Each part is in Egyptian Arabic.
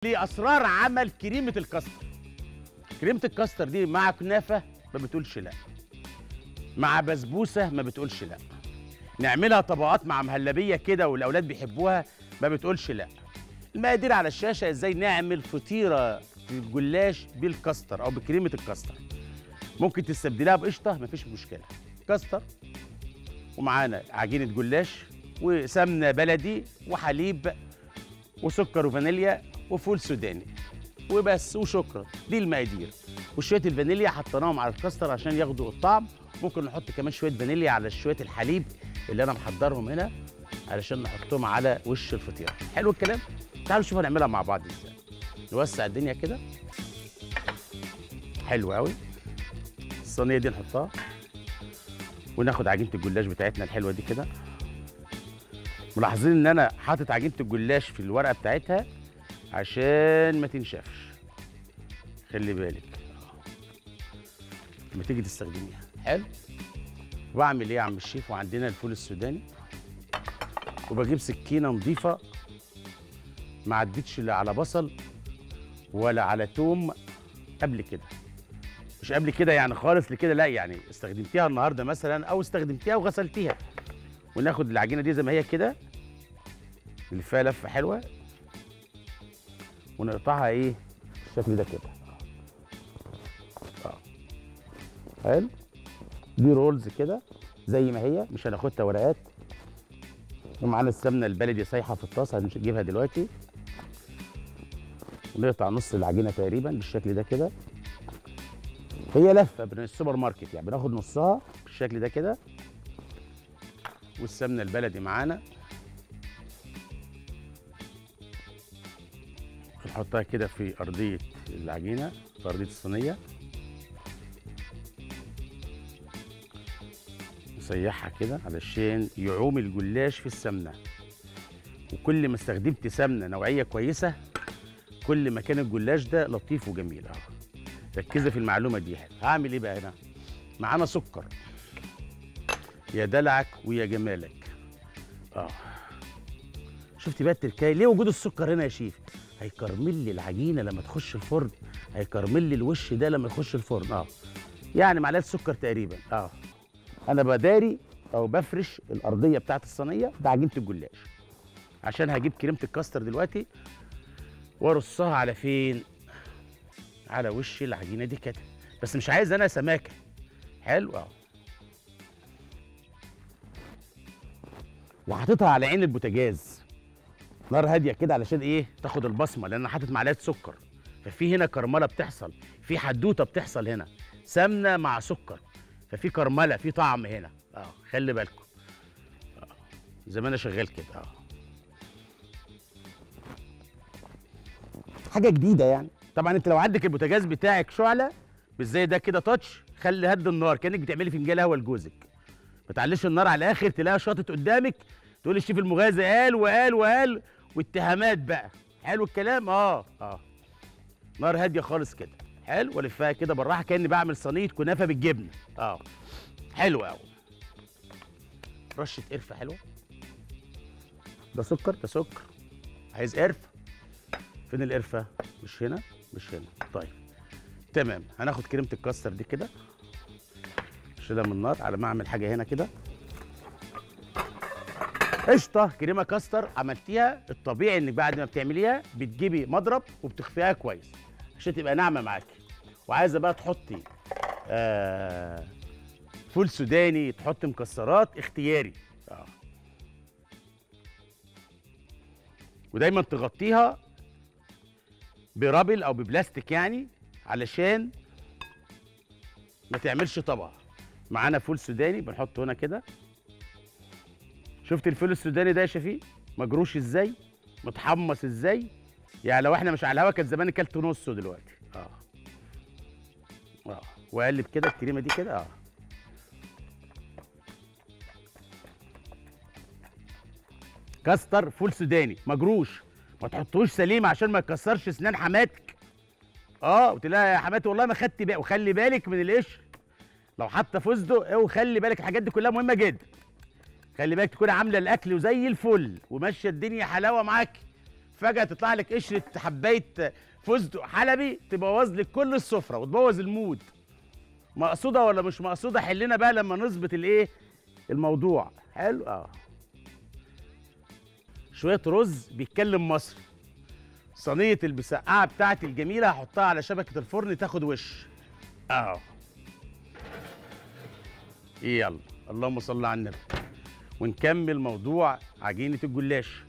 لاسرار عمل كريمه الكاستر كريمه الكاستر دي مع كنافه ما بتقولش لا مع بسبوسه ما بتقولش لا نعملها طبقات مع مهلبيه كده والاولاد بيحبوها ما بتقولش لا المقادير على الشاشه ازاي نعمل فطيره الجلاش بالكاستر او بكريمه الكاستر ممكن تستبدلها بقشطه مفيش مشكله كاستر ومعانا عجينه جلاش وسمنه بلدي وحليب وسكر وفانيليا وفول سوداني وبس وشكرا دي المقادير وشويه الفانيليا حطيناهم على الكاستر عشان ياخدوا الطعم ممكن نحط كمان شويه فانيليا على شويه الحليب اللي انا محضرهم هنا علشان نحطهم على وش الفطيره حلو الكلام تعالوا نشوف هنعملها مع بعض ازاي نوسع الدنيا كده حلو قوي الصينيه دي نحطها وناخد عجينه الجلاش بتاعتنا الحلوه دي كده ملاحظين ان انا حاطط عجينه الجلاش في الورقه بتاعتها عشان ما تنشفش خلي بالك لما تيجي تستخدميها حلو بعمل ايه يا عم الشيف وعندنا الفول السوداني وبجيب سكينه نظيفه ما عدتش لا على بصل ولا على توم قبل كده مش قبل كده يعني خالص لكده لا يعني استخدمتيها النهارده مثلا او استخدمتيها وغسلتيها وناخد العجينه دي زي ما هي كده نلفها لفه حلوه ونقطعها ايه بالشكل ده كده اه حلو دي رولز كده زي ما هي مش هناخدها ورقات ومعانا السمنه البلدي سايحه في الطاسه هنجيبها دلوقتي ونقطع نص العجينه تقريبا بالشكل ده كده هي لفه من السوبر ماركت يعني بناخد نصها بالشكل ده كده والسمنه البلدي معانا نحطها كده في ارضيه العجينه في ارضيه الصينيه نسيحها كده علشان يعوم الجلاش في السمنه وكل ما استخدمت سمنه نوعيه كويسه كل ما كان الجلاش ده لطيف وجميل اه ركزي في المعلومه دي حلو هعمل ايه بقى هنا معانا سكر يا دلعك ويا جمالك اه شفتي بقى التركايه ليه وجود السكر هنا يا شيف هيكرمل لي العجينه لما تخش الفرن هيكرمل لي الوش ده لما يخش الفرن اه يعني معلقه سكر تقريبا اه انا بداري او بفرش الارضيه بتاعت الصينيه بعجينه الجلاش عشان هجيب كريمه الكاستر دلوقتي وارصها على فين على وش العجينه دي كده بس مش عايز انا سماكه حلو اه وحاططها على عين البوتاجاز نار هاديه كده علشان ايه تاخد البصمه لان انا حاطط معلقه سكر ففي هنا كرمله بتحصل في حدوته بتحصل هنا سمنه مع سكر ففي كرمله في طعم هنا اه خلي بالكم آه. زي ما انا شغال كده اه حاجه جديده يعني طبعا انت لو عندك البوتاجاز بتاعك شعله مش زي ده كده تاتش خلي هد النار كانك بتعملي فنجان قهوه لجوزك ما تعليش النار على الاخر تلاقيها شاطت قدامك تقول الشيف المغازي قال وقال وقال واتهامات بقى حلو الكلام اه اه نار هاديه خالص كده حلو والفها كده بالراحه كاني بعمل صينيه كنافه بالجبنه اه حلو قوي رشه قرفه حلوه ده سكر ده سكر عايز قرفه فين القرفه مش هنا مش هنا طيب تمام هناخد كريمه الكاستر دي كده شيلها من النار على ما اعمل حاجه هنا كده قشطه كريمه كاستر عملتيها الطبيعي انك بعد ما بتعمليها بتجيبي مضرب وبتخفيها كويس عشان تبقى ناعمه معاكي وعايزه بقى تحطي آه فول سوداني تحطي مكسرات اختياري آه. ودايما تغطيها برابل او ببلاستيك يعني علشان ما تعملش طبقه معانا فول سوداني بنحطه هنا كده شفت الفول السوداني ده يا شفيق مجروش ازاي متحمص ازاي يعني لو احنا مش على الهوا كان زمان كلت نصه دلوقتي اه اه واقلب كده الكريمه دي كده اه كاستر فول سوداني مجروش ما تحطوش سليم عشان ما يكسرش اسنان حماتك اه قلت لها يا حماتي والله ما خدت بالي وخلي بالك من القشر لو حاطه فستق اوعي خلي بالك الحاجات دي كلها مهمه جدا خلي بالك تكوني عامله الاكل وزي الفل وماشيه الدنيا حلاوه معاكي فجاه تطلع لك قشره حبايه فستق حلبي تبوظ لك كل السفره وتبوظ المود مقصوده ولا مش مقصوده حلنا بقى لما نظبط الايه الموضوع حلو اه شويه رز بيتكلم مصري صينيه المسقعه بتاعتي الجميله هحطها على شبكه الفرن تاخد وش اه يلا اللهم صل على النبي ونكمل موضوع عجينه الجلاش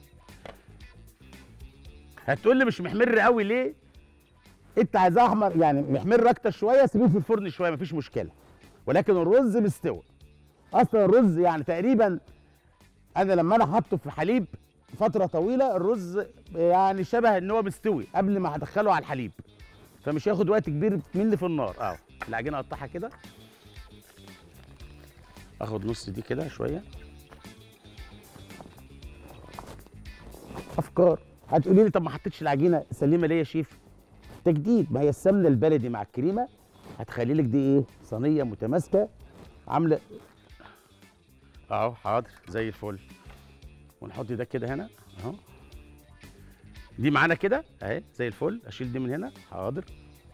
هتقول لي مش محمر قوي ليه انت عايزاه احمر يعني محمر اكتر شويه سيبيه في الفرن شويه مفيش مشكله ولكن الرز مستوي اصلا الرز يعني تقريبا انا لما انا حاطه في حليب فتره طويله الرز يعني شبه ان هو مستوي قبل ما هدخله على الحليب فمش هياخد وقت كبير مني في النار اه العجينه اقطعها كده اخد نص دي كده شويه افكار هتقولي لي طب ما حطيتش العجينه سليمه ليه يا شيف تجديد ما هي السمنه البلدي مع الكريمه هتخلي لك دي ايه صينيه متماسكه عامله اهو حاضر زي الفل ونحط ده كده هنا اهو دي معانا كده اهي زي الفل اشيل دي من هنا حاضر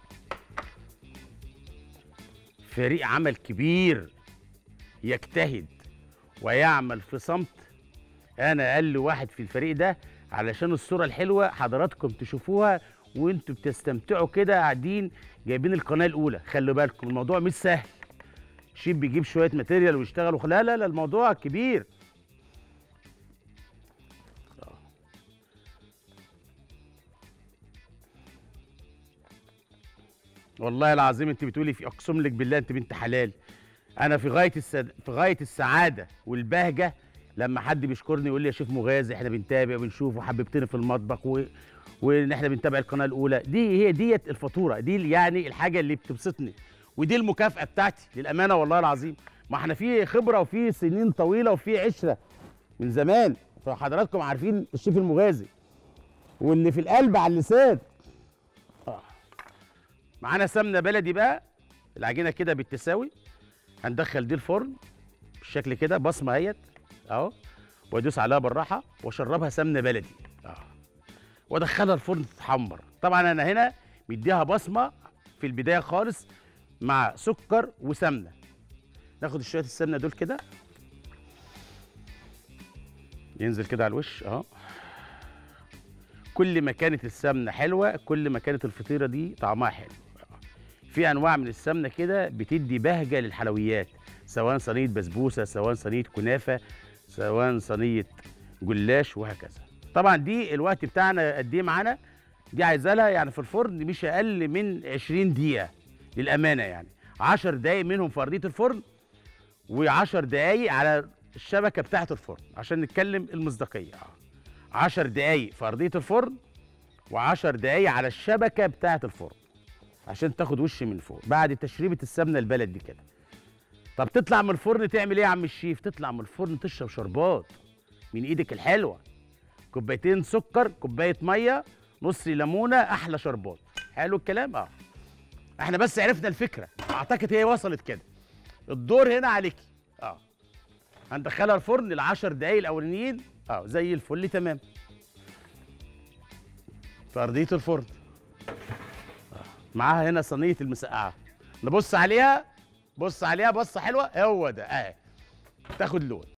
فريق عمل كبير يجتهد ويعمل في صمت انا اقل واحد في الفريق ده علشان الصوره الحلوه حضراتكم تشوفوها وانتوا بتستمتعوا كده قاعدين جايبين القناه الاولى خلوا بالكم الموضوع مش سهل شيف بيجيب شويه ماتيريال ويشتغل وخ... لا لا لا الموضوع كبير والله العظيم انت بتقولي في اقسم لك بالله انت بنت حلال انا في غايه السد... في غايه السعاده والبهجه لما حد بيشكرني يقول لي يا شيف مغازي احنا بنتابع وبنشوف وحببتني في المطبخ و... وان احنا بنتابع القناه الاولى دي هي ديت الفاتوره دي يعني الحاجه اللي بتبسطني ودي المكافاه بتاعتي للامانه والله العظيم ما احنا في خبره وفي سنين طويله وفي عشره من زمان فحضراتكم عارفين الشيف المغازي واللي في القلب على اللسان آه. معانا سمنه بلدي بقى العجينه كده بالتساوي هندخل دي الفرن بالشكل كده بصمه اهيت اهو وادوس عليها بالراحه واشربها سمنه بلدي اه وادخلها الفرن تتحمر طبعا انا هنا مديها بصمه في البدايه خالص مع سكر وسمنه ناخد شويه السمنه دول كده ينزل كده على الوش اهو كل ما كانت السمنه حلوه كل ما كانت الفطيره دي طعمها حلو في انواع من السمنه كده بتدي بهجه للحلويات سواء صينيه بسبوسه سواء صينيه كنافه سواء صينيه جلاش وهكذا طبعا دي الوقت بتاعنا قد ايه معانا دي عايزه لها يعني في الفرن مش اقل من 20 دقيقه للامانه يعني 10 دقايق منهم في ارضيه الفرن و10 دقايق على الشبكه بتاعه الفرن عشان نتكلم المصداقيه 10 دقايق في ارضيه الفرن و10 دقايق على الشبكه بتاعه الفرن عشان تاخد وش من فوق بعد تشريبه السمنه البلد دي كده طب تطلع من الفرن تعمل ايه يا عم الشيف تطلع من الفرن تشرب شربات من ايدك الحلوه كوبايتين سكر كوبايه ميه نص ليمونه احلى شربات حلو الكلام اه احنا بس عرفنا الفكره اعتقد هي وصلت كده الدور هنا عليكي اه هندخلها الفرن العشر دقايق الاولانيين اه زي الفل تمام في ارضيه الفرن آه. معاها هنا صينيه المسقعه نبص عليها بص عليها بصه حلوه هو ده اهي تاخد لون